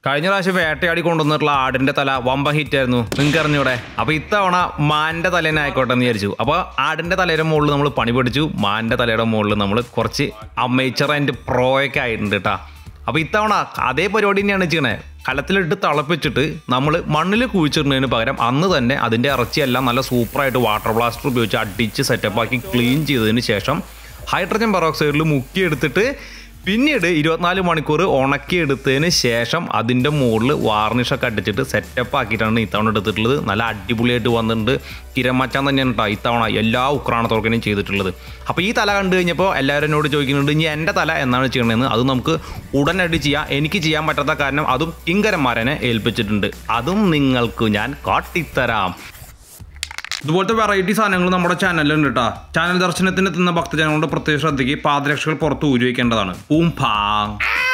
കഴിഞ്ഞ പ്രാവശ്യം വേട്ടയാടി കൊണ്ടുവന്നിട്ടുള്ള ആടിന്റെ തല വമ്പ ഹിറ്റ് ആയിരുന്നു നിങ്ങൾക്ക് അറിഞ്ഞൂടെ അപ്പൊ ഇത്തവണ മാന്റെ തലേനെ ആയിക്കോട്ടെ എന്ന് വിചാരിച്ചു അപ്പൊ ആടിന്റെ തലയുടെ മുകളിൽ നമ്മൾ പണി പഠിച്ചു മാന്റെ തലയുടെ മുകളിൽ നമ്മൾ കുറച്ച് അമേച്ചർ ആൻഡ് പ്രോയൊക്കെ ആയിട്ടുണ്ട് കേട്ടാ അപ്പൊ ഇത്തവണ അതേ പരിപാടി തന്നെയാണ് ചെയ്യണേ കലത്തിലിട്ട് തിളപ്പിച്ചിട്ട് നമ്മൾ മണ്ണിൽ കുഴിച്ചിടുന്നതിന് പകരം അന്ന് തന്നെ അതിൻ്റെ ഇറച്ചിയെല്ലാം നല്ല സൂപ്പറായിട്ട് വാട്ടർ ബ്ലാസ്റ്റർ ഉപയോഗിച്ച് അടിച്ച് സെറ്റപ്പാക്കി ക്ലീൻ ചെയ്തതിന് ശേഷം ഹൈഡ്രജൻ പെറോക്സൈഡിൽ മുക്കിയെടുത്തിട്ട് പിന്നീട് ഇരുപത്തിനാല് മണിക്കൂർ ഉണക്കിയെടുത്തതിന് ശേഷം അതിൻ്റെ മുകളിൽ വാർണിഷൊക്കെ അടിച്ചിട്ട് സെറ്റപ്പ് ആക്കിയിട്ടാണ് ഇത്തവണ എടുത്തിട്ടുള്ളത് നല്ല അടിപൊളിയായിട്ട് വന്നിട്ടുണ്ട് കിരമച്ചാൻ തന്നെയാണ് കേട്ടോ ഇത്തവണ എല്ലാ ഉക്രാണത്തോർക്കനെയും ചെയ്തിട്ടുള്ളത് അപ്പോൾ ഈ തല കണ്ടു കഴിഞ്ഞപ്പോൾ എല്ലാവരും എന്നോട് ചോദിക്കുന്നുണ്ട് ഇനി എൻ്റെ തല എന്നാണ് ചെയ്യണമെന്ന് അത് നമുക്ക് ഉടനടി ചെയ്യാം എനിക്ക് ചെയ്യാൻ പറ്റാത്ത കാരണം അതും കിങ്കരന്മാരനെ ഏൽപ്പിച്ചിട്ടുണ്ട് അതും നിങ്ങൾക്ക് ഞാൻ കാട്ടിത്തരാം ഇതുപോലത്തെ വെറൈറ്റി സാധനങ്ങൾ നമ്മുടെ ചാനലിലുണ്ട് കേട്ടോ ചാനൽ ദർശനത്തിന് എത്തുന്ന ഭക്തജനങ്ങളുടെ പ്രത്യേക ശ്രദ്ധയ്ക്ക് പാദരക്ഷകൾ പുറത്ത് ഊരി വയ്ക്കേണ്ടതാണ് പൂം പാങ്